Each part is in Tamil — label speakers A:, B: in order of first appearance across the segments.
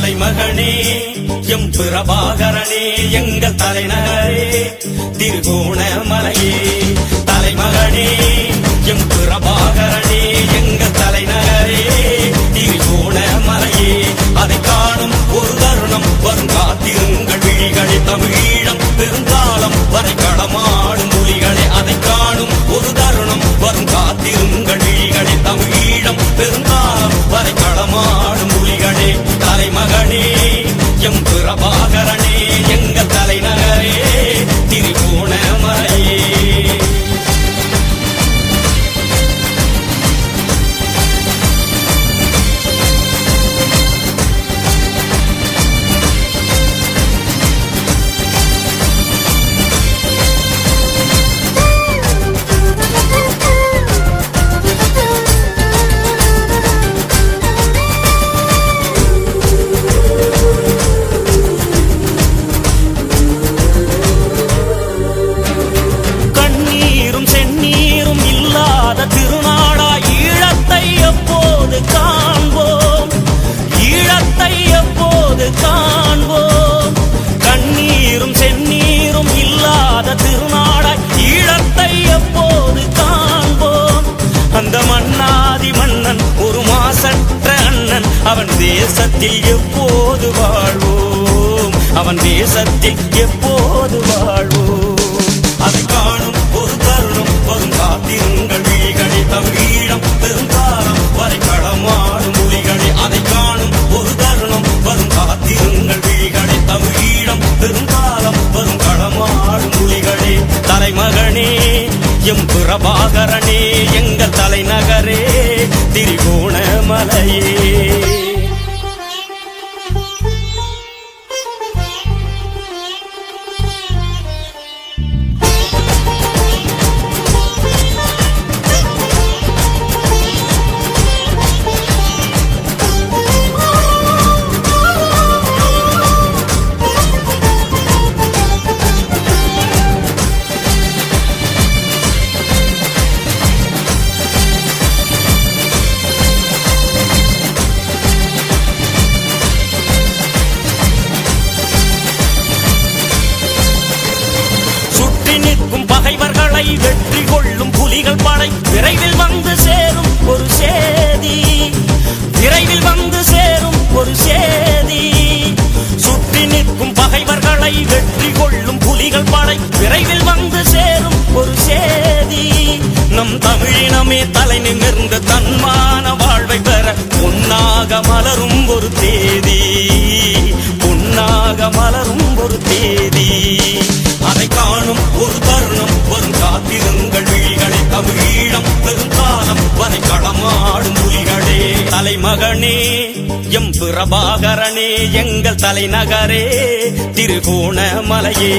A: தலைமகனே எம் பிரபாகரனே எங்கள் தலைநகரே திருகோணமலையே தலைமகனே எம் பிரபாகரனே எங்கள் தலைநகரே திருகோணமலையே அதை காணும் ஒரு தருணம் வரும் காத்திருங்கள் விழிகளே தமிழீழம் பெருங்காலம் வரை களமாடும் மொழிகளே அதை காணும் ஒரு தருணம் வரும் காத்திருங்கள் விழிகளே தமிழீழம் பெருங்காலம் வரை களமாடும் மொழிகளே தலைமகனே எம் பிரபாகரனே எங்கள் தலைநகரே திருகோணமலையே கண்ணீரும் செந்நீரும் இல்லாத திருநாடா ஈழத்தை எப்போது காண்போம் ஈழத்தை எப்போது காண்போம் கண்ணீரும் செந்நீரும் இல்லாத திருநாடா ஈழத்தை எப்போது காண்போம் அந்த மன்னாதி மன்னன் ஒரு மாசற்ற அண்ணன் அவன் தேசத்தில் எப்போது வாழ்வோம் அவன் தேசத்தில் எப்போது வாழ்வோம் அதை காணும் ஒரு தருணம் வரும் காத்திருங்கள் விழிகளே தமிழீழம் பெருங்காலம் வரை களமாடும் மொழிகளே அதை காணும் ஒரு தருணம் வரும் காத்திருங்கள் விழிகளே தமிழீழம் பெருங்காலம் வரும் களமாடும் மொழிகளே தலைமகனே எம் பிரபாகரனே எங்கள் தலைநகரே திரிகோணமலையே சுற்றி நிற்கும் பகைவர்களை வெற்றி கொள்ளும் புலிகள் படை விரைவில் வந்து சேரும் ஒரு சேதி விரைவில் வந்து சேரும் ஒரு சேதி சுற்றி நிற்கும் பகைவர்களை வெற்றி கொள்ளும் புலிகள் படை விரைவில் வந்து சேரும் ஒரு சேதி நம் தமிழினமே தலை நிமிர்ந்த தன்மான வாழ்வை பெற பொன்னாக மலரும் ஒரு தேதி பொன்னாக மலரும் ஒரு தேதி அதை காணும் ஒரு தருணம் வரும் காத்திருங்கள் விழிகளே தமிழீழம் பெருங்காலம் வரை களமாடும் புலிகளே தலைமகனே எம் பிரபாகரனே எங்கள் தலைநகரே திருகோணமலையே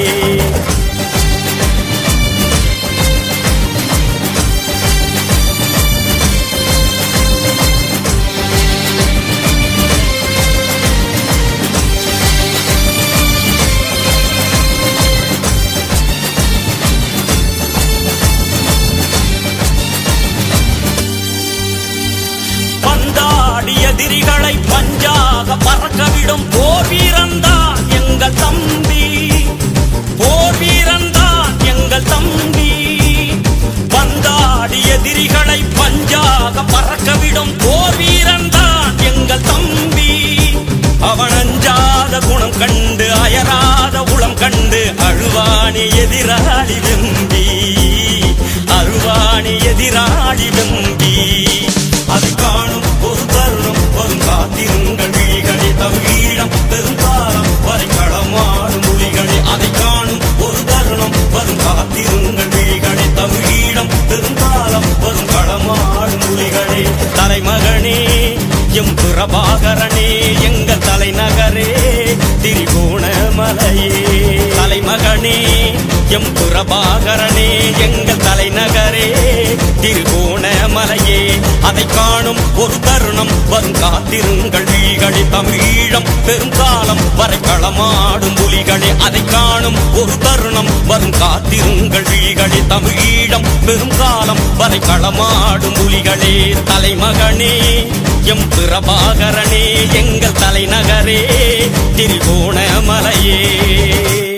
A: பந்தாடி எதிரிகளை பஞ்சாக பறக்கவிடும் போர் வீரன்தான் எங்கள் தம்பி போர் வீரன்தான் எங்கள் தம்பி பந்தாடி எதிரிகளை பஞ்சாக பறக்கவிடும் போர் வீரன்தான் எங்கள் தம்பி அவன் அஞ்சாத குணம் கண்டு அயராத உளம் கண்டு அழுவானி எதிராளி வெம்பி அழுவானி எதிராளி வெம்பி அதை காணும் ஒரு தருணம் வரும் காத்திருங்கள் விழிகளே தமிழீழம் பெருங்காலம் வரை களமாடும் மொழிகளே அதை காணும் ஒரு தருணம் வரும் காத்திருங்கள் விழிகளே தமிழீழம் பெருங்காலம் வரும் களமாடும் மொழிகளே தலைமகனே எம் பிரபாகரனே எங்கள் தலைநகரே திரிகோணமலையே தலைமகனே எம் பிரபாகரனே எங்கள் தலைநகரே திருகோணமலையே அதை காணும் ஒரு தருணம் வரும் காத்திருங்கள் விழிகளே தமிழீழம் பெருங்காலம் வரை களமாடும் புலிகளே அதை காணும் ஒரு தருணம் வரும் காத்திருங்கள் விழிகளே தமிழீழம் பெருங்காலம் வரை களமாடும் புலிகளே தலைமகனே எம் பிரபாகரனே எங்கள் தலைநகரே திரிகோணமலையே